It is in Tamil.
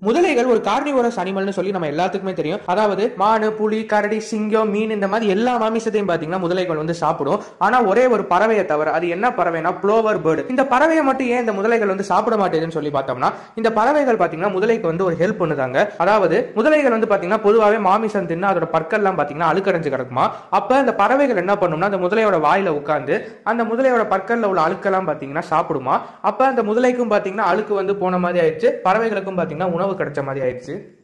முதலைகள் ஒரு கார்னிவோரஸ் அனிமல்னு சொல்லி நம்ம எல்லாத்துக்குமே தெரியும் அதாவது மானு புலி கரடி சிங்கம் மீன் இந்த மாதிரி எல்லா மாமிசத்தையும் பாத்தீங்கன்னா முதலைகள் வந்து சாப்பிடும் ஆனா ஒரே ஒரு பறவையை தவிர அது என்ன பறவைனா ப்ளோவர் பேர்டு இந்த பறவையை மட்டும் ஏன் இந்த முதலைகள் வந்து சாப்பிட மாட்டேதுன்னு சொல்லி பார்த்தோம்னா இந்த பறவைகள் பாத்தீங்கன்னா முதலைக்கு வந்து ஒரு ஹெல்ப் பண்ணுதாங்க அதாவது முதலைகள் வந்து பாத்தீங்கன்னா பொதுவாகவே மாமிசம் தின்னு அதோட பற்கள்லாம் பாத்தீங்கன்னா அழுக்கடைஞ்சு கிடக்குமா அப்ப இந்த பறவைகள் என்ன பண்ணும்னா அந்த முதலையோட வாயில உட்காந்து அந்த முதலையோட பற்கள்ல உள்ள அழுக்கெல்லாம் பாத்தீங்கன்னா சாப்பிடுமா அப்ப அந்த முதலைக்கும் பாத்தீங்கன்னா அழுக்கு வந்து போன மாதிரி ஆயிடுச்சு பறவைகளுக்கும் பாத்தீங்கன்னா உணவு கிடைச்ச மாதிரி ஆயிடுச்சு